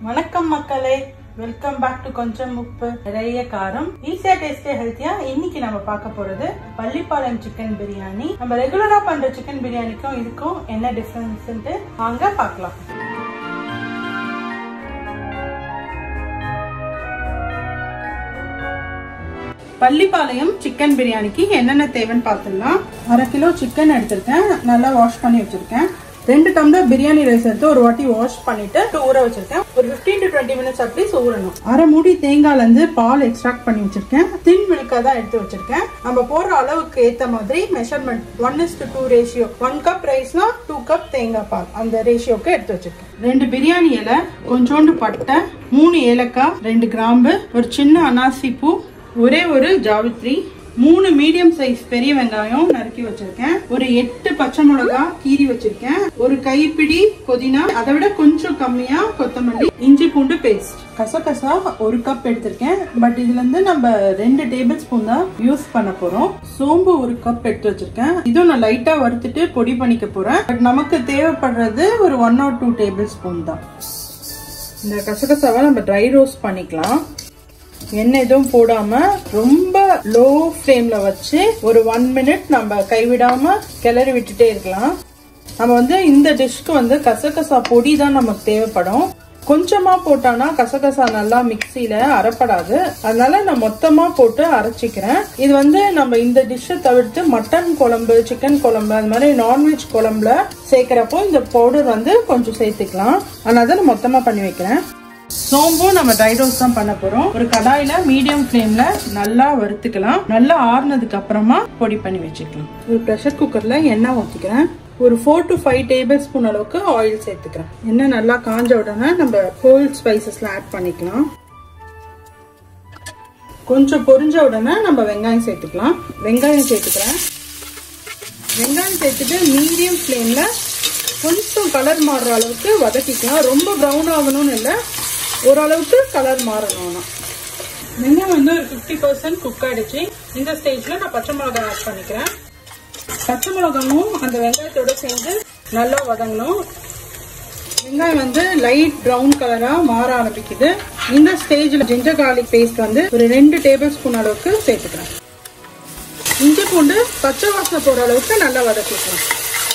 வணக்கம் மக்களே welcome back to கொஞ்சம் உப்பு நிறைய காரம் ஈஸியா டேஸ்டியா ஹெல்த்தியா இன்னைக்கு நம்ம பார்க்க போறது பள்ளிப்பாளையம் சிக்கன் பிரியாணி நம்ம ரெகுலரா பண்ற சிக்கன் பிரியாணிக்கும் இதுக்கும் என்ன டிஃபரன்ஸ் வாங்க பார்க்கலாம் பள்ளிப்பாளையம் சிக்கன் பிரியாணிக்கு என்னென்ன தேவைன்னு பார்த்துடலாம் அரை கிலோ சிக்கன் எடுத்திருக்கேன் நல்லா வாஷ் பண்ணி வச்சிருக்கேன் ரெண்டு டம்ளர் பிரியாணி ரைஸ் எடுத்து ஒரு வாட்டி வாஷ் பண்ணிட்டு ஊற வச்சிருக்கேன் ஒரு 15 டு டுவெண்ட்டி மினிட்ஸ் அட்லீஸ்ட் ஊறணும் அரை மூடி தேங்காய்ல இருந்து பால் எக்ஸ்ட்ராக்ட் பண்ணி வச்சிருக்கேன் தின் மில்கா தான் எடுத்து வச்சிருக்கேன் நம்ம போடுற அளவுக்கு ஏத்த மாதிரி measurement one is to two ratio one cup ரைஸ்னா டூ கப் தேங்காய் பால் அந்த ரேஷியோக்கு எடுத்து வச்சிருக்கேன் ரெண்டு பிரியாணி இலை கொஞ்சோண்டு பட்டை மூணு ஏலக்காய் ரெண்டு கிராம்பு ஒரு சின்ன அனாசி பூ ஒரே ஒரு ஜாவித்ரி மூணு மீடியம் சைஸ் பெரிய வெங்காயம் நறுக்கி வச்சிருக்கேன் ஒரு எட்டு பச்சை மிளகா கீரி வச்சிருக்கேன் ஒரு கைப்பிடி புதினா அதை விட கொஞ்சம் கம்மியா கொத்தமல்லி இஞ்சி பூண்டு பேஸ்ட் கசகசா ஒரு கப் எடுத்திருக்கேன் பட் இதுல இருந்து நம்ம ரெண்டு டேபிள் ஸ்பூன் தான் யூஸ் பண்ண போறோம் சோம்பு ஒரு கப் எடுத்து வச்சிருக்கேன் இதுவும் நான் லைட்டா வறுத்துட்டு பொடி பண்ணிக்க போறேன் பட் நமக்கு தேவைப்படுறது ஒரு one or two table தான் இந்த கசகசாவை நம்ம ட்ரை ரோஸ்ட் பண்ணிக்கலாம் எண்ணெய் எதுவும் போடாம ரொம்ப லோ ஃப்ளேம்ல வச்சு ஒரு ஒன் மினிட் நம்ம கைவிடாம கிளறி விட்டுட்டே இருக்கலாம் நம்ம வந்து இந்த டிஷ்க்கு வந்து கசகசா பொடி தான் நமக்கு தேவைப்படும் கொஞ்சமா போட்டானா கசகசா நல்லா மிக்சியில அரைப்படாது அதனால நான் மொத்தமா போட்டு அரைச்சிக்கிறேன் இது வந்து நம்ம இந்த டிஷ்ஷை தவிர்த்து மட்டன் குழம்பு சிக்கன் குழம்பு அது மாதிரி நான்வெஜ் குழம்புல சேர்க்கிறப்போ இந்த பவுடர் வந்து கொஞ்சம் சேர்த்துக்கலாம் அதனால தான் நான் மொத்தமா பண்ணி வைக்கிறேன் சோம்பும் நம்ம ட்ரை ரோஸ்ட் தான் பண்ண போறோம் ஒரு கடாயில மீடியம் ஃப்ளேம்ல நல்லா வறுத்துக்கலாம் நல்லா ஆறுனதுக்கு அப்புறமா பொடி பண்ணி வச்சுக்கலாம் ஒரு ப்ரெஷர் குக்கர்ல எண்ணெய் ஊற்றிக்கிறேன் ஒரு four to five table அளவுக்கு ஆயில் சேர்த்துக்கிறேன் எண்ணெய் நல்லா காஞ்ச உடனே நம்ம ஹோல் ஸ்பைசஸ்ல ஆட் பண்ணிக்கலாம் கொஞ்சம் பொரிஞ்ச உடனே நம்ம வெங்காயம் சேர்த்துக்கலாம் வெங்காயம் சேர்த்துக்கிறேன் வெங்காயம் சேர்த்துட்டு மீடியம் ஃப்ளேம்ல கொஞ்சம் கலர் மாறுற அளவுக்கு வதக்கிக்கலாம் ரொம்ப ப்ரௌன் ஆகணும்னு இல்லை ஓரளவுக்கு கலர் மாறணும்னா வெங்காயம் வந்து ஒரு ஃபிஃப்டி பர்சன்ட் குக் ஆயிடுச்சு இந்த ஸ்டேஜ்ல நான் பச்சை மிளகாய் ஆட் பண்ணிக்கிறேன் பச்சை மிளகாயும் அந்த வெங்காயத்தோட சேர்ந்து நல்லா வதங்கணும் வெங்காயம் வந்து லைட் ப்ரௌன் கலரா மாற ஆரம்பிக்குது இந்த ஸ்டேஜ்ல ஜிஞ்சர் கார்லிக் பேஸ்ட் வந்து ஒரு ரெண்டு டேபிள் ஸ்பூன் அளவுக்கு சேர்த்துக்கிறேன் இஞ்சி பூண்டு பச்சை வாசனை போற அளவுக்கு நல்லா வதக்கிக்கலாம்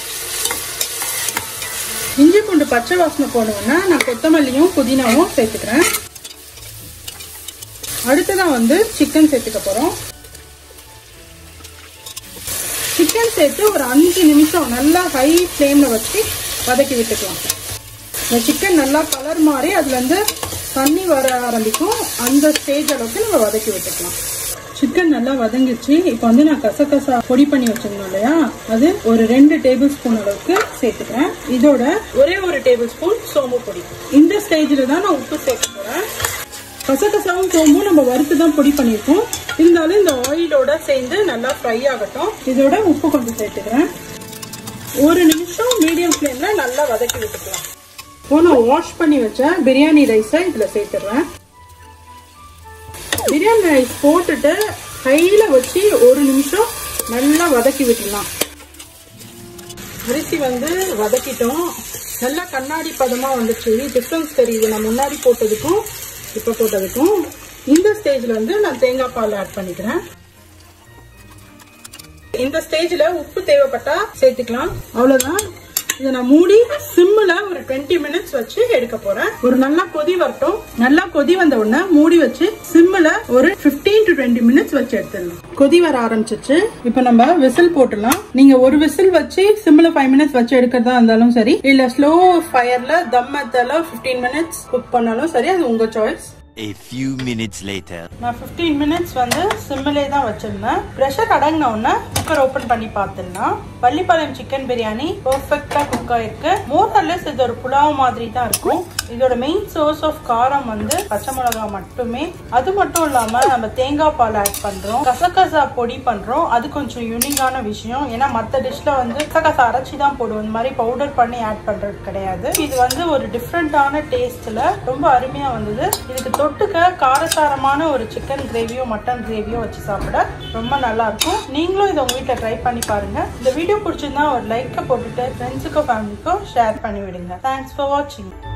இஞ்சி பூண்டு பச்சை வாசனை போடணும்னா நான் கொத்தமல்லியும் புதினாவும் சேர்த்துக்கிறேன் அடுத்ததான் வந்து சிக்கன் சேர்த்துக்க போறோம் சிக்கன் சேர்த்து ஒரு அஞ்சு நிமிஷம் நல்லா ஹை ஃப்ளேம்ல வச்சு வதக்கி விட்டுக்கலாம் இந்த சிக்கன் நல்லா கலர் மாறி அதுல இருந்து தண்ணி வர ஆரம்பிக்கும் அந்த ஸ்டேஜ் அளவுக்கு நம்ம வதக்கி விட்டுக்கலாம் சிக்கன் நல்லா வதங்கிச்சு இப்போ வந்து நான் கசகசா பொடி பண்ணி வச்சிருந்தோம் இல்லையா அது ஒரு ரெண்டு டேபிள் ஸ்பூன் அளவுக்கு சேர்த்துக்கிறேன் இதோட ஒரே ஒரு டேபிள் ஸ்பூன் சோம்பு பொடி இந்த ஸ்டேஜ்ல தான் நான் உப்பு சேர்க்க போறேன் கசகசாவும் சோம்பும் நம்ம வறுத்து தான் பொடி பண்ணியிருக்கோம் இருந்தாலும் இந்த ஆயிலோட சேர்ந்து நல்லா ஃப்ரை ஆகட்டும் இதோட உப்பு கொஞ்சம் சேர்த்துக்கிறேன் ஒரு நிமிஷம் மீடியம் ஃப்ளேம்ல நல்லா வதக்கி விட்டுக்கலாம் இப்போ நான் வாஷ் பண்ணி வச்ச பிரியாணி ரைஸை இதுல சேர்த்துடுறேன் பிரியாணி ரைஸ் போட்டுட்டு ஹைல வச்சு ஒரு நிமிஷம் நல்லா வதக்கி விட்டுலாம் அரிசி வந்து வதக்கிட்டோம் நல்லா கண்ணாடி பதமா வந்துச்சு டிஃப்ரென்ஸ் தெரியுது நான் முன்னாடி போட்டதுக்கும் இப்ப போட்டதுக்கும் இந்த ஸ்டேஜ்ல வந்து நான் தேங்காய் பால் ஆட் பண்ணிக்கிறேன் இந்த ஸ்டேஜ்ல உப்பு தேவைப்பட்டா சேர்த்துக்கலாம் அவ்வளவுதான் இதை நான் மூடி சிம்ல ஒரு டுவெண்ட்டி மினிட்ஸ் வச்சு எடுக்க போறேன் ஒரு நல்லா கொதி வரட்டும் நல்லா கொதி வந்த உடனே மூடி வச்சு சிம்ல ஒரு பிப்டீன் டு டுவெண்ட்டி மினிட்ஸ் வச்சு எடுத்துடலாம் கொதி வர ஆரம்பிச்சிச்சு இப்ப நம்ம விசில் போட்டுடலாம் நீங்க ஒரு விசில் வச்சு சிம்ல ஃபைவ் மினிட்ஸ் வச்சு எடுக்கிறதா இருந்தாலும் சரி இல்ல ஸ்லோ ஃபயர்ல தம் மெத்தல பிப்டீன் மினிட்ஸ் குக் பண்ணாலும் சரி அது உங்க choice A few minutes later. நான் 15 மினிட்ஸ் வந்து சிம்மிலே தான் வச்சிருந்தேன் ப்ரெஷர் அடங்கின உடனே குக்கர் ஓபன் பண்ணி பார்த்துடலாம் பள்ளிப்பாளையம் சிக்கன் பிரியாணி பர்ஃபெக்டா குக் ஆயிருக்கு மோர் ஆர்லெஸ் இது ஒரு புலாவ் மாதிரி தான் இருக்கும் இதோட மெயின் சோர்ஸ் ஆஃப் காரம் வந்து பச்சை மிளகாய் மட்டுமே அது மட்டும் இல்லாம நம்ம தேங்காய் பால் ஆட் பண்றோம் கசகசா பொடி பண்றோம் அது கொஞ்சம் யூனிக்கான விஷயம் ஏன்னா மத்த டிஷ்ல வந்து கசகசா அரைச்சி தான் போடுவோம் இந்த மாதிரி பவுடர் பண்ணி ஆட் பண்றது கிடையாது இது வந்து ஒரு டிஃப்ரெண்டான டேஸ்ட்ல ரொம்ப அருமையா வந்தது இதுக்கு தொட்டுக்க காரசாரமான ஒரு சிக்கன் கிரேவியோ மட்டன் கிரேவியோ வச்சு சாப்பிட ரொம்ப நல்லா இருக்கும் நீங்களும் இதை உங்க வீட்டில் ட்ரை பண்ணி பாருங்க இந்த வீடியோ பிடிச்சிருந்தா ஒரு லைக்கை போட்டுட்டு ஃப்ரெண்ட்ஸுக்கோ ஃபேமிலிக்கோ ஷேர் பண்ணி விடுங்க தேங்க்ஸ் ஃபார் வாட்சிங்